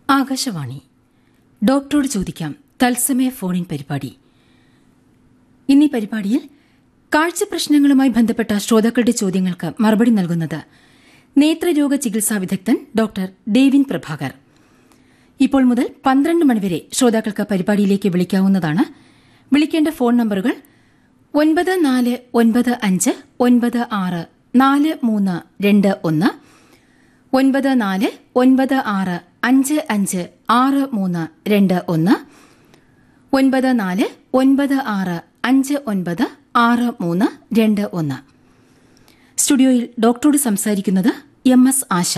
ആകാശവാണി ഡോക്ടറോട് ചോദിക്കാം തത്സമയ ഫോണിൻ പരിപാടി ഇന്നീ പരിപാടിയിൽ കാഴ്ച പ്രശ്നങ്ങളുമായി ബന്ധപ്പെട്ട ശ്രോതാക്കളുടെ ചോദ്യങ്ങൾക്ക് മറുപടി നൽകുന്നത് നേത്രരോഗ ചികിത്സാ വിദഗ്ധൻ ഡോക്ടർ ഡേവിൻ പ്രഭാകർ ഇപ്പോൾ മുതൽ പന്ത്രണ്ട് മണിവരെ ശ്രോതാക്കൾക്ക് പരിപാടിയിലേക്ക് വിളിക്കാവുന്നതാണ് വിളിക്കേണ്ട ഫോൺ നമ്പറുകൾ ഒൻപത് നാല് ഒൻപത് അഞ്ച് ഒൻപത് ആറ് നാല് മൂന്ന് രണ്ട് ഒന്ന് ഒൻപത് നാല് ഒൻപത് ആറ് അഞ്ച് അഞ്ച് ആറ് മൂന്ന് രണ്ട് ഒന്ന് ഒൻപത് നാല് ഒൻപത് ആറ് അഞ്ച് ഒൻപത് ആറ് മൂന്ന് രണ്ട് ഒന്ന് സ്റ്റുഡിയോയിൽ ഡോക്ടറോട് സംസാരിക്കുന്നത് എം എസ് ആശ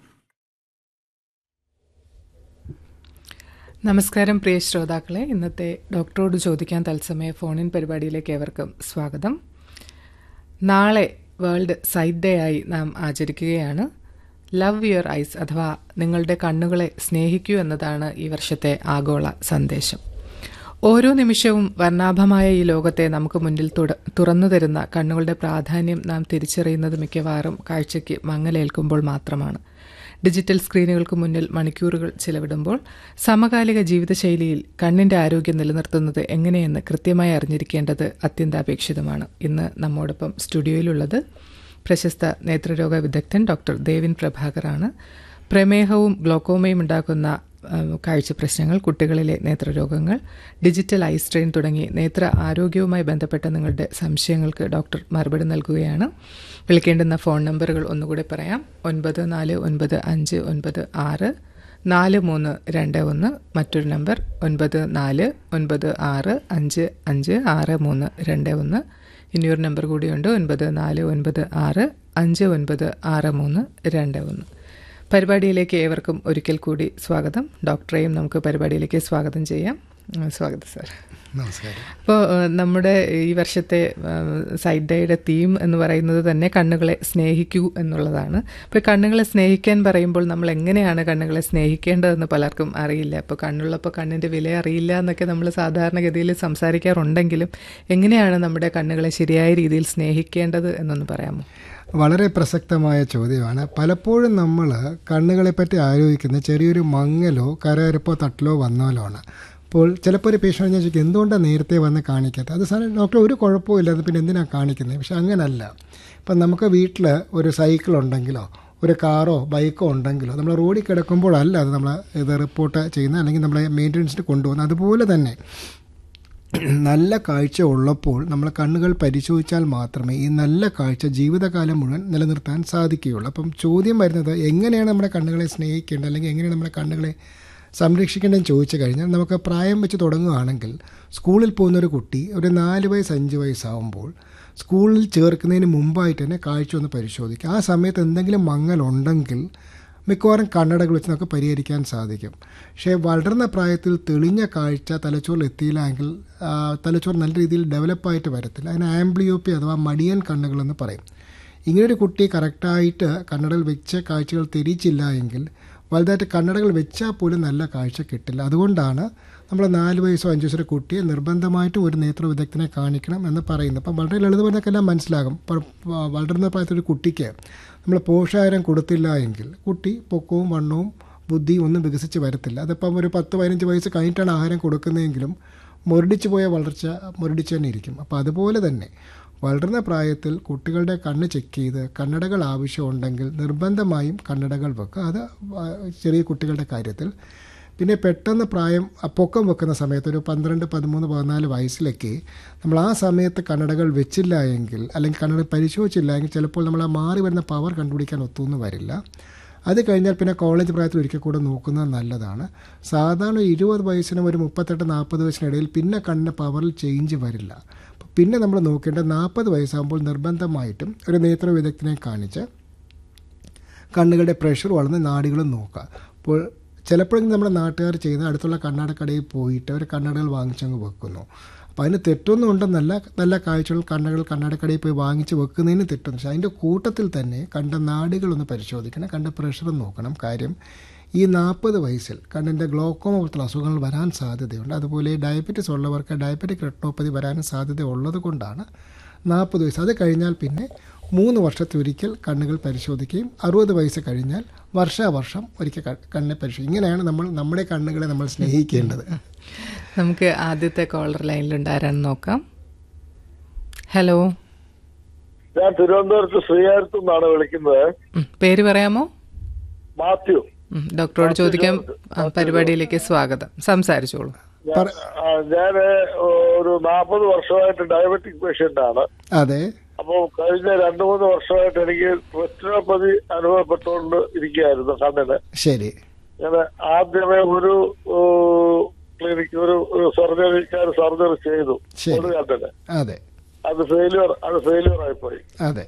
നമസ്കാരം പ്രിയ ശ്രോതാക്കളെ ഇന്നത്തെ ഡോക്ടറോട് ചോദിക്കാൻ തത്സമയ ഫോണിൻ പരിപാടിയിലേക്ക് ഏവർക്കും സ്വാഗതം നാളെ വേൾഡ് സൈറ്റ് ഡേ ആയി നാം ആചരിക്കുകയാണ് ലവ് യുവർ ഐസ് അഥവാ നിങ്ങളുടെ കണ്ണുകളെ സ്നേഹിക്കൂ എന്നതാണ് ഈ വർഷത്തെ ആഗോള സന്ദേശം ഓരോ നിമിഷവും വർണ്ണാഭമായ ഈ ലോകത്തെ നമുക്ക് മുന്നിൽ തുറന്നു തരുന്ന കണ്ണുകളുടെ പ്രാധാന്യം നാം തിരിച്ചറിയുന്നത് മിക്കവാറും കാഴ്ചയ്ക്ക് മങ്ങലേൽക്കുമ്പോൾ മാത്രമാണ് ഡിജിറ്റൽ സ്ക്രീനുകൾക്ക് മുന്നിൽ മണിക്കൂറുകൾ ചിലവിടുമ്പോൾ സമകാലിക ജീവിതശൈലിയിൽ കണ്ണിന്റെ ആരോഗ്യം നിലനിർത്തുന്നത് എങ്ങനെയെന്ന് കൃത്യമായി അറിഞ്ഞിരിക്കേണ്ടത് അത്യന്താപേക്ഷിതമാണ് ഇന്ന് നമ്മോടൊപ്പം സ്റ്റുഡിയോയിലുള്ളത് പ്രശസ്ത നേത്രരോഗ വിദഗ്ധൻ ഡോക്ടർ ദേവിൻ പ്രഭാകറാണ് പ്രമേഹവും ഗ്ലോക്കോമയും ഉണ്ടാക്കുന്ന കാഴ്ച പ്രശ്നങ്ങൾ കുട്ടികളിലെ നേത്രരോഗങ്ങൾ ഡിജിറ്റൽ ഐ സ്ട്രെയിൻ തുടങ്ങി നേത്ര ആരോഗ്യവുമായി ബന്ധപ്പെട്ട നിങ്ങളുടെ സംശയങ്ങൾക്ക് ഡോക്ടർ മറുപടി നൽകുകയാണ് വിളിക്കേണ്ടുന്ന ഫോൺ നമ്പറുകൾ ഒന്നുകൂടി പറയാം ഒൻപത് നാല് ഒൻപത് അഞ്ച് ഒൻപത് ആറ് നാല് മൂന്ന് രണ്ട് ഒന്ന് മറ്റൊരു നമ്പർ ഒൻപത് നാല് ഒൻപത് ആറ് അഞ്ച് അഞ്ച് ആറ് മൂന്ന് രണ്ട് ഒന്ന് ഇനിയൊരു നമ്പർ കൂടിയുണ്ട് ഒൻപത് നാല് ഒൻപത് ആറ് അഞ്ച് ഒൻപത് ആറ് മൂന്ന് രണ്ട് ഒന്ന് പരിപാടിയിലേക്ക് ഏവർക്കും ഒരിക്കൽ കൂടി സ്വാഗതം ഡോക്ടറെയും നമുക്ക് പരിപാടിയിലേക്ക് സ്വാഗതം ചെയ്യാം സ്വാഗതം സാർ നമസ്കാരം അപ്പോൾ നമ്മുടെ ഈ വർഷത്തെ സൈഡ് ഡേയുടെ തീം എന്ന് പറയുന്നത് തന്നെ കണ്ണുകളെ സ്നേഹിക്കൂ എന്നുള്ളതാണ് അപ്പോൾ കണ്ണുകളെ സ്നേഹിക്കാൻ പറയുമ്പോൾ നമ്മൾ എങ്ങനെയാണ് കണ്ണുകളെ സ്നേഹിക്കേണ്ടതെന്ന് പലർക്കും അറിയില്ല അപ്പോൾ കണ്ണുള്ളപ്പോൾ കണ്ണിൻ്റെ വില അറിയില്ല എന്നൊക്കെ നമ്മൾ സാധാരണഗതിയിൽ സംസാരിക്കാറുണ്ടെങ്കിലും എങ്ങനെയാണ് നമ്മുടെ കണ്ണുകളെ ശരിയായ രീതിയിൽ സ്നേഹിക്കേണ്ടത് എന്നൊന്ന് പറയാമോ വളരെ പ്രസക്തമായ ചോദ്യമാണ് പലപ്പോഴും നമ്മൾ കണ്ണുകളെപ്പറ്റി ആലോചിക്കുന്ന ചെറിയൊരു മങ്ങലോ കരകരപ്പോ തട്ടലോ വന്നാലോ ആണ് അപ്പോൾ ചിലപ്പോൾ ഒരു പേഷ്യൻ്റ് ഞാൻ ചോദിക്കും എന്തുകൊണ്ടാണ് നേരത്തെ വന്ന് കാണിക്കാത്തത് അത് സാറേ ഡോക്ടർ ഒരു കുഴപ്പമില്ല അത് പിന്നെ എന്തിനാണ് കാണിക്കുന്നത് പക്ഷെ അങ്ങനല്ല ഇപ്പം നമുക്ക് വീട്ടിൽ ഒരു സൈക്കിൾ ഉണ്ടെങ്കിലോ ഒരു കാറോ ബൈക്കോ ഉണ്ടെങ്കിലോ നമ്മൾ റോഡിൽ കിടക്കുമ്പോഴല്ല അത് നമ്മൾ ഇത് റിപ്പോർട്ട് ചെയ്യുന്നത് അല്ലെങ്കിൽ നമ്മളെ മെയിൻ്റനൻസിന് കൊണ്ടുപോകുന്നത് അതുപോലെ തന്നെ നല്ല കാഴ്ച ഉള്ളപ്പോൾ നമ്മൾ കണ്ണുകൾ പരിശോധിച്ചാൽ മാത്രമേ ഈ നല്ല കാഴ്ച ജീവിതകാലം മുഴുവൻ നിലനിർത്താൻ സാധിക്കുകയുള്ളൂ അപ്പം ചോദ്യം വരുന്നത് എങ്ങനെയാണ് നമ്മുടെ കണ്ണുകളെ സ്നേഹിക്കേണ്ടത് അല്ലെങ്കിൽ എങ്ങനെയാണ് നമ്മുടെ കണ്ണുകളെ സംരക്ഷിക്കേണ്ടതെന്ന് ചോദിച്ചു കഴിഞ്ഞാൽ നമുക്ക് പ്രായം വെച്ച് തുടങ്ങുകയാണെങ്കിൽ സ്കൂളിൽ പോകുന്ന ഒരു കുട്ടി ഒരു നാല് വയസ്സ് അഞ്ച് വയസ്സാവുമ്പോൾ സ്കൂളിൽ ചേർക്കുന്നതിന് മുമ്പായിട്ട് തന്നെ കാഴ്ച ഒന്ന് പരിശോധിക്കുക ആ സമയത്ത് എന്തെങ്കിലും മങ്ങലുണ്ടെങ്കിൽ മിക്കവാറും കണ്ണടകൾ വെച്ച് നമുക്ക് പരിഹരിക്കാൻ സാധിക്കും പക്ഷേ വളർന്ന പ്രായത്തിൽ തെളിഞ്ഞ കാഴ്ച തലച്ചോറിൽ എത്തിയില്ല എങ്കിൽ തലച്ചോറ് നല്ല രീതിയിൽ ഡെവലപ്പായിട്ട് വരത്തില്ല അതിന് ആംബ്ലിയോപ്പി അഥവാ മടിയൻ കണ്ണുകളെന്ന് പറയും ഇങ്ങനൊരു കുട്ടി കറക്റ്റായിട്ട് കണ്ണടകൾ വെച്ച കാഴ്ചകൾ തിരിച്ചില്ല എങ്കിൽ വലുതായിട്ട് കണ്ണടകൾ വെച്ചാൽ പോലും നല്ല കാഴ്ച കിട്ടില്ല അതുകൊണ്ടാണ് നമ്മൾ നാല് വയസ്സോ അഞ്ച് വയസ്സോ കുട്ടിയെ നിർബന്ധമായിട്ടും ഒരു നേത്ര വിദഗ്ധനെ കാണിക്കണം എന്ന് പറയുന്നത് അപ്പം വളരെ ലളിതമാർക്കെല്ലാം മനസ്സിലാകും വളർന്ന പ്രായത്തിൽ ഒരു കുട്ടിക്ക് നമ്മൾ പോഷകാഹാരം കൊടുത്തില്ല എങ്കിൽ കുട്ടി പൊക്കവും വണ്ണവും ബുദ്ധിയും ഒന്നും വികസിച്ച് വരത്തില്ല അതിപ്പം ഒരു പത്ത് പതിനഞ്ച് വയസ്സ് കഴിഞ്ഞിട്ടാണ് ആഹാരം കൊടുക്കുന്നതെങ്കിലും മുരടിച്ചു പോയ വളർച്ച മുരടിച്ച് തന്നെ ഇരിക്കും അപ്പോൾ അതുപോലെ തന്നെ വളർന്ന പ്രായത്തിൽ കുട്ടികളുടെ കണ്ണ് ചെക്ക് ചെയ്ത് കണ്ണടകൾ ആവശ്യമുണ്ടെങ്കിൽ നിർബന്ധമായും കണ്ണടകൾ വെക്കുക അത് ചെറിയ കുട്ടികളുടെ കാര്യത്തിൽ പിന്നെ പെട്ടെന്ന് പ്രായം പൊക്കം വെക്കുന്ന സമയത്ത് ഒരു പന്ത്രണ്ട് പതിമൂന്ന് പതിനാല് വയസ്സിലൊക്കെ നമ്മൾ ആ സമയത്ത് കണ്ണടകൾ വെച്ചില്ല എങ്കിൽ അല്ലെങ്കിൽ കണ്ണട പരിശോധിച്ചില്ല എങ്കിൽ ചിലപ്പോൾ നമ്മൾ ആ മാറി വരുന്ന പവർ കണ്ടുപിടിക്കാൻ ഒത്തൊന്നും വരില്ല അത് കഴിഞ്ഞാൽ പിന്നെ കോളേജ് പ്രായത്തിൽ ഒരിക്കൽ കൂടെ നോക്കുന്നത് നല്ലതാണ് സാധാരണ ഇരുപത് വയസ്സിനും ഒരു മുപ്പത്തെട്ട് നാൽപ്പത് വയസ്സിനിടയിൽ പിന്നെ കണ്ണിൻ്റെ പവറിൽ ചേഞ്ച് വരില്ല പിന്നെ നമ്മൾ നോക്കേണ്ടത് നാൽപ്പത് വയസ്സാകുമ്പോൾ നിർബന്ധമായിട്ടും ഒരു നേത്ര വിദഗ്ധനെ കാണിച്ച് കണ്ണുകളുടെ പ്രഷർ വളർന്ന് നാടികളും നോക്കുക അപ്പോൾ ചിലപ്പോഴെങ്കിലും നമ്മുടെ നാട്ടുകാർ ചെയ്യുന്ന അടുത്തുള്ള കണ്ണാടക്കടയിൽ പോയിട്ട് അവർ കണ്ണടകൾ വാങ്ങിച്ചങ്ങ് വെക്കുന്നു അപ്പോൾ അതിന് തെറ്റൊന്നും ഉണ്ടെന്നല്ല നല്ല കാഴ്ചകൾ കണ്ണുകൾ കണ്ണാടക്കടയിൽ പോയി വാങ്ങിച്ച് വെക്കുന്നതിന് തെറ്റൊന്നും പക്ഷേ അതിൻ്റെ കൂട്ടത്തിൽ തന്നെ കണ്ട നാടുകളൊന്ന് പരിശോധിക്കണം കണ്ട പ്രഷർ നോക്കണം കാര്യം ഈ നാൽപ്പത് വയസ്സിൽ കണ്ണിൻ്റെ ഗ്ലോക്കോമ പോലത്തുള്ള അസുഖങ്ങൾ വരാൻ സാധ്യതയുണ്ട് അതുപോലെ ഡയബറ്റിസ് ഉള്ളവർക്ക് ഡയബറ്റിക് റെട്ടോപ്പതി വരാനും സാധ്യത ഉള്ളത് കൊണ്ടാണ് നാൽപ്പത് വയസ്സ് അത് കഴിഞ്ഞാൽ പിന്നെ മൂന്ന് വർഷത്തൊരിക്കൽ കണ്ണുകൾ പരിശോധിക്കുകയും അറുപത് വയസ്സ് കഴിഞ്ഞാൽ വർഷാവർഷം ഒരിക്കൽ ക- കണ്ണിനെ പരിശോധിക്കും ഇങ്ങനെയാണ് നമ്മൾ നമ്മുടെ കണ്ണുകളെ നമ്മൾ സ്നേഹിക്കേണ്ടത് നമുക്ക് ആദ്യത്തെ കോളർ ലൈനിലുണ്ട് ആരാന്ന് നോക്കാം ഹലോ ഞാൻ തിരുവനന്തപുരത്ത് ശ്രീകാര്യത്തു നിന്നാണ് വിളിക്കുന്നത് ഉം, പേര് പറയാമോ മാത്യു ഉം, ഡോക്ടറോട് ചോദിക്കാൻ ആ, പരിപാടിയിലേക്ക് സ്വാഗതം സംസാരിച്ചോളൂ ഞാൻ ഒരു നാൽപ്പത് വർഷമായിട്ട് ഡയബറ്റിക് പേഷ്യന്റ് ആണ് അതെ അപ്പോൾ കഴിഞ്ഞ രണ്ടു മൂന്ന് വർഷമായിട്ട് എനിക്ക് റെറ്റിനോപ്പതി അനുഭവപ്പെട്ടുകൊണ്ട് ഇരിക്കുകയായിരുന്നു കണ്ണിന് ശരി ഞാൻ ആദ്യമേ ഒരു ക്ലിനിക്ക് ഒരു സർജറിക്കാർ സർജറി ചെയ്തു ശരി. ഒരു കണ്ണിന് അതെ അത് ഫെയിലിയർ അത് ഫെയിലിയർ ആയിപ്പോയി അതെ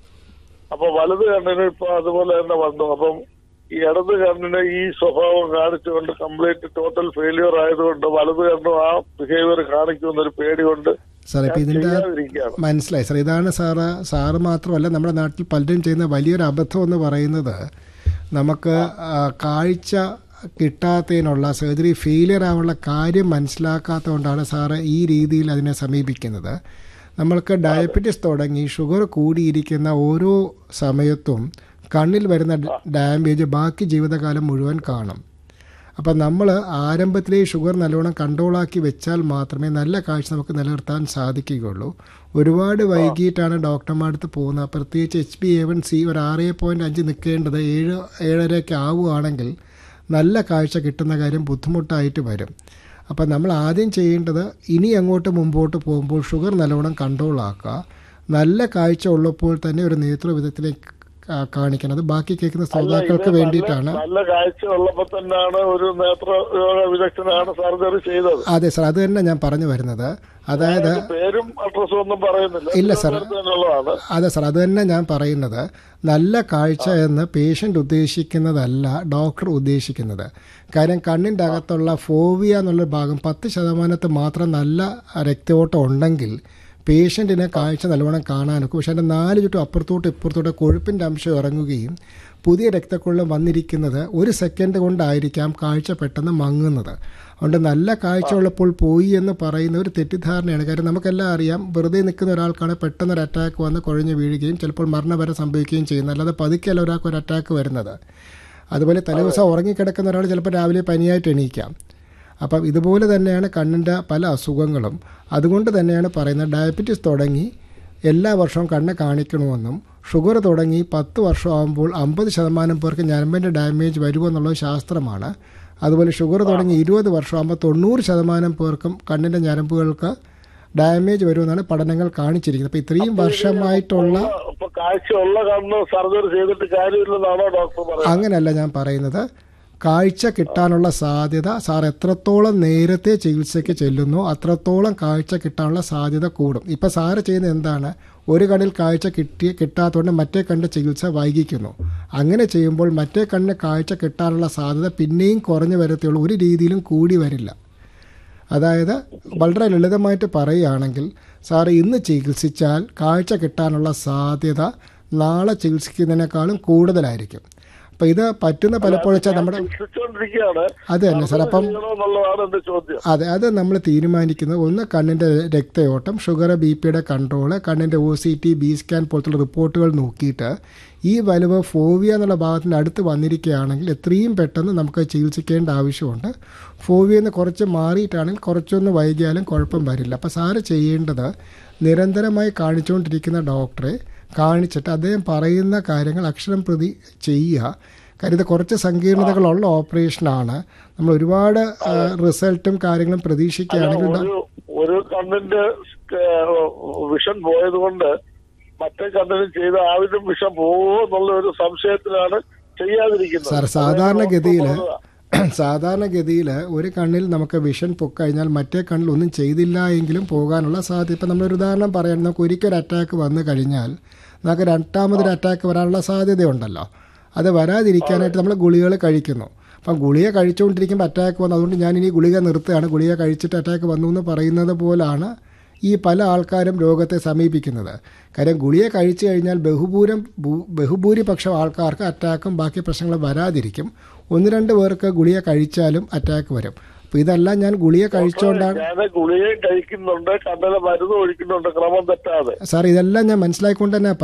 അപ്പൊ വലത് കണ്ണിന് ഇപ്പൊ അതുപോലെ തന്നെ വന്നു അപ്പം ഈ ഇടത് കണ്ണിന് ഈ സ്വഭാവം കാണിച്ചുകൊണ്ട് കംപ്ലീറ്റ് ടോട്ടൽ ഫെയിലിയർ ആയതുകൊണ്ട് വലത് കണ്ണും ആ ബിഹേവിയർ കാണിക്കുമെന്നൊരു പേടി കൊണ്ട് സാർ ഇപ്പം ഇതിൻ്റെ ചെയ്യാതിരിക്കുകയാണ് മനസ്സിലായി സാർ ഇതാണ് സാറ് സാറ് മാത്രമല്ല നമ്മുടെ നാട്ടിൽ പലരും ചെയ്യുന്ന വലിയൊരു അബദ്ധം എന്ന് പറയുന്നത് നമുക്ക് ആ, കാഴ്ച കിട്ടാത്തതിനുള്ള സർജറി ഫെയിലിയർ ആവാനുള്ള കാര്യം മനസ്സിലാക്കാത്തതുകൊണ്ടാണ് സാറ് ഈ രീതിയിൽ അതിനെ സമീപിക്കുന്നത് നമ്മൾക്ക് ഡയബറ്റീസ് തുടങ്ങി ഷുഗർ കൂടിയിരിക്കുന്ന ഓരോ സമയത്തും കണ്ണിൽ വരുന്ന ഡാമേജ് ബാക്കി ജീവിതകാലം മുഴുവൻ കാണും അപ്പം നമ്മൾ ആരംഭത്തിലെ ഷുഗർ നല്ലോണം കൺട്രോളാക്കി വെച്ചാൽ മാത്രമേ നല്ല കാഴ്ച നമുക്ക് നിലനിർത്താൻ സാധിക്കുകയുള്ളൂ ഒരുപാട് വൈകിട്ടാണ് ഡോക്ടർമാരുടെ അടുത്ത് പോകുന്നത് പ്രത്യേകിച്ച് H B A one C ഒരു ആറ് പോയിൻറ്റ് അഞ്ച് നിൽക്കേണ്ടത് ഏഴ് ഏഴരയൊക്കെ ആവുകയാണെങ്കിൽ നല്ല കാഴ്ച കിട്ടുന്ന കാര്യം ബുദ്ധിമുട്ടായിട്ട് വരും അപ്പം നമ്മൾ ആദ്യം ചെയ്യേണ്ടത് ഇനി അങ്ങോട്ട് മുമ്പോട്ട് പോകുമ്പോൾ ഷുഗർ നല്ലോണം കൺട്രോൾ ആക്കുക നല്ല കാഴ്ച ഉള്ളപ്പോൾ തന്നെ ഒരു നേതൃവിധത്തിലേക്ക് കാ- കാണിക്കണം അത് ബാക്കി കേൾക്കുന്ന ശ്രോതാക്കൾക്ക് വേണ്ടിയിട്ടാണ് നല്ല കാഴ്ച ഉള്ളപ്പോ തന്നെയാണ് ഒരു നേത്ര രോഗ വിദഗ്ധനാണ് സർജറി ചെയ്തത് അതെ സാർ അത് തന്നെ ഞാൻ പറഞ്ഞു വരുന്നത് അതായത് അതിന്റെ പേരും അഡ്രസ്സും ഒന്നും പറയുന്നില്ല ഇല്ല സാർ. തിരുവനന്തപുരത്ത് തന്നെയുള്ളതാണ് അതെ സാർ അത് തന്നെ ഞാൻ പറയുന്നത് നല്ല കാഴ്ച എന്ന് പേഷ്യൻ്റ് ഉദ്ദേശിക്കുന്നതല്ല ഡോക്ടർ ഉദ്ദേശിക്കുന്നത് കാര്യം കണ്ണിൻ്റെ അകത്തുള്ള ഫോവിയ എന്നുള്ള ഭാഗം പത്ത് ശതമാനത്ത് മാത്രം നല്ല രക്തയോട്ടം ഉണ്ടെങ്കിൽ പേഷ്യൻറ്റിനെ കാഴ്ച നല്ലവണ്ണം കാണാനൊക്കെ പക്ഷേ അതിൻ്റെ നാല് ചുറ്റും അപ്പുറത്തോട്ട് ഇപ്പുറത്തോട്ട് കൊഴുപ്പിൻ്റെ അംശം ഇറങ്ങുകയും പുതിയ രക്തക്കുള്ളം വന്നിരിക്കുന്നത് ഒരു സെക്കൻഡ് കൊണ്ടായിരിക്കാം കാഴ്ച പെട്ടെന്ന് മങ്ങുന്നത് അതുകൊണ്ട് നല്ല കാഴ്ച ഉള്ളപ്പോൾ പോയി എന്ന് പറയുന്ന ഒരു തെറ്റിദ്ധാരണയാണ് കാര്യം നമുക്കെല്ലാം അറിയാം വെറുതെ നിൽക്കുന്ന ഒരാൾക്കാണ് പെട്ടെന്ന് ഒരു അറ്റാക്ക് വന്ന് കുഴഞ്ഞു വീഴുകയും ചിലപ്പോൾ മരണം വരെ സംഭവിക്കുകയും ചെയ്യുന്നത് അല്ലാതെ പതുക്കെയല്ല ഒരാൾക്ക് ഒരു അറ്റാക്ക് വരുന്നത് അതുപോലെ തലേദിവസം ഉറങ്ങിക്കിടക്കുന്ന ഒരാൾ ചിലപ്പോൾ രാവിലെ പനിയായിട്ട് എണീക്കാം അപ്പം ഇതുപോലെ തന്നെയാണ് കണ്ണിൻ്റെ പല അസുഖങ്ങളും അതുകൊണ്ട് തന്നെയാണ് പറയുന്നത് ഡയബറ്റീസ് തുടങ്ങി എല്ലാ വർഷവും കണ്ണ് കാണിക്കണമെന്നും ഷുഗർ തുടങ്ങി പത്ത് വർഷമാകുമ്പോൾ അമ്പത് ശതമാനം പേർക്ക് ഞരമ്പിൻ്റെ ഡാമേജ് വരുമെന്നുള്ളത് ശാസ്ത്രമാണ് അതുപോലെ ഷുഗർ തുടങ്ങി ഇരുപത് വർഷമാകുമ്പോൾ തൊണ്ണൂറ് ശതമാനം പേർക്കും കണ്ണിൻ്റെ ഞരമ്പുകൾക്ക് ഡാമേജ് വരുമെന്നാണ് പഠനങ്ങൾ കാണിച്ചിരിക്കുന്നത് അപ്പോൾ ഇത്രയും വർഷമായിട്ടുള്ള ഇപ്പൊ കാഴ്ചയുള്ള കണ്ണ് സർജറി ചെയ്തിട്ട് കാര്യമില്ലെന്നാണോ ഡോക്ടർ പറയുന്നത് അങ്ങനെയല്ല ഞാൻ പറയുന്നത് കാഴ്ച കിട്ടാനുള്ള സാധ്യത സാർ എത്രത്തോളം നേരത്തെ ചികിത്സയ്ക്ക് ചെല്ലുന്നു അത്രത്തോളം കാഴ്ച കിട്ടാനുള്ള സാധ്യത കൂടും ഇപ്പം സാറ് ചെയ്യുന്നത് എന്താണ് ഒരു കണ്ണിൽ കാഴ്ച കിട്ടി കിട്ടാത്തതുകൊണ്ട് മറ്റേ കണ്ണ് ചികിത്സ വൈകിക്കുന്നു അങ്ങനെ ചെയ്യുമ്പോൾ മറ്റേ കണ്ണിന് കാഴ്ച കിട്ടാനുള്ള സാധ്യത പിന്നെയും കുറഞ്ഞു വരത്തുള്ളൂ ഒരു രീതിയിലും കൂടി വരില്ല അതായത് വളരെ ലളിതമായിട്ട് പറയുകയാണെങ്കിൽ സാറ് ഇന്ന് ചികിത്സിച്ചാൽ കാഴ്ച കിട്ടാനുള്ള സാധ്യത നാളെ ചികിത്സിക്കുന്നതിനേക്കാളും കൂടുതലായിരിക്കും അപ്പം ഇത് പറ്റുന്ന പലപ്പോഴും വെച്ചാൽ നമ്മുടെ ചികിത്സിച്ചുകൊണ്ടിരിക്കുകയാണ് അത് തന്നെ സാർ അപ്പം ചെയ്യണമെന്നുള്ളതാണ് എന്റെ ചോദ്യം അതെ അത് നമ്മൾ തീരുമാനിക്കുന്നത് ഒന്ന് കണ്ണിൻ്റെ രക്തയോട്ടം ഷുഗർ ബി പിയുടെ കൺട്രോള് കണ്ണിൻ്റെ O C T B scan പോലത്തുള്ള റിപ്പോർട്ടുകൾ നോക്കിയിട്ട് ഈ വലിവ് ഫോവിയ എന്നുള്ള ഭാഗത്തിൻ്റെ അടുത്ത് വന്നിരിക്കുകയാണെങ്കിൽ എത്രയും പെട്ടെന്ന് നമുക്ക് ചികിത്സിക്കേണ്ട ആവശ്യമുണ്ട് ഫോവിയ എന്ന് കുറച്ച് മാറിയിട്ടാണെങ്കിൽ കുറച്ചൊന്ന് വൈകിയാലും കുഴപ്പം വരില്ല അപ്പോൾ സാറ് ചെയ്യേണ്ടത് നിരന്തരമായി കാണിച്ചുകൊണ്ടിരിക്കുന്ന ഡോക്ടറെ കാണിച്ചിട്ട് അദ്ദേഹം പറയുന്ന കാര്യങ്ങൾ അക്ഷരം പ്രതി ചെയ്യുക കാര്യം ഇത് കുറച്ച് സങ്കീർണതകളുള്ള ഓപ്പറേഷനാണ് നമ്മൾ ഒരുപാട് ആ, റിസൾട്ടും കാര്യങ്ങളും പ്രതീക്ഷിക്കുകയാണെങ്കിൽ ഡോ- ഒരു ഒരു കണ്ണിന്റെ വിഷൻ പോയത് കൊണ്ട് മറ്റേ കണ്ണിന് ചെയ്ത ആവശ്യം വിഷം പോകുമോ എന്നുള്ള ഒരു സംശയത്തിലാണ് ചെയ്യാതിരിക്കുന്നത് സാർ സാധാരണഗതിയിൽ സാധാരണഗതിയിൽ ഒരു കണ്ണിൽ നമുക്ക് വിഷൻ പൊക്കഴിഞ്ഞാൽ മറ്റേ കണ്ണിൽ ഒന്നും ചെയ്തില്ല എങ്കിലും പോകാനുള്ള സാധ്യത ഇപ്പം നമ്മളൊരു ഉദാഹരണം പറയാൻ നമുക്ക് ഒരിക്കൽ അറ്റാക്ക് വന്നു കഴിഞ്ഞാൽ നമുക്ക് രണ്ടാമതൊരു അറ്റാക്ക് വരാനുള്ള സാധ്യതയുണ്ടല്ലോ അത് വരാതിരിക്കാനായിട്ട് നമ്മൾ ഗുളികകൾ കഴിക്കുന്നു അപ്പം ഗുളിക കഴിച്ചുകൊണ്ടിരിക്കുമ്പോൾ അറ്റാക്ക് വന്നു അതുകൊണ്ട് ഞാൻ ഇനി ഗുളിക നിർത്തുകയാണ് ഗുളിക കഴിച്ചിട്ട് അറ്റാക്ക് വന്നു എന്ന് പറയുന്നത് പോലാണ് ഈ പല ആൾക്കാരും രോഗത്തെ സമീപിക്കുന്നത് കാര്യം ഗുളിക കഴിച്ചു കഴിഞ്ഞാൽ ബഹുഭൂരം ഭൂ- ബഹുഭൂരിപക്ഷം ആൾക്കാർക്ക് അറ്റാക്കും ബാക്കി പ്രശ്നങ്ങളും വരാതിരിക്കും ഒന്ന് രണ്ട് പേർക്ക് ഗുളിക കഴിച്ചാലും അറ്റാക്ക് വരും അപ്പോൾ ഇതെല്ലാം ഞാൻ ഗുളിക കഴിച്ചുകൊണ്ടാണ് ഞാൻ ഗുളികയും കഴിക്കുന്നുണ്ട് കണ്ണിലെ മരുന്ന് ഒഴിക്കുന്നുണ്ട് ക്രമം തെറ്റാതെ സാർ ഇതെല്ലാം ഞാൻ മനസ്സിലാക്കിക്കൊണ്ട് തന്നെ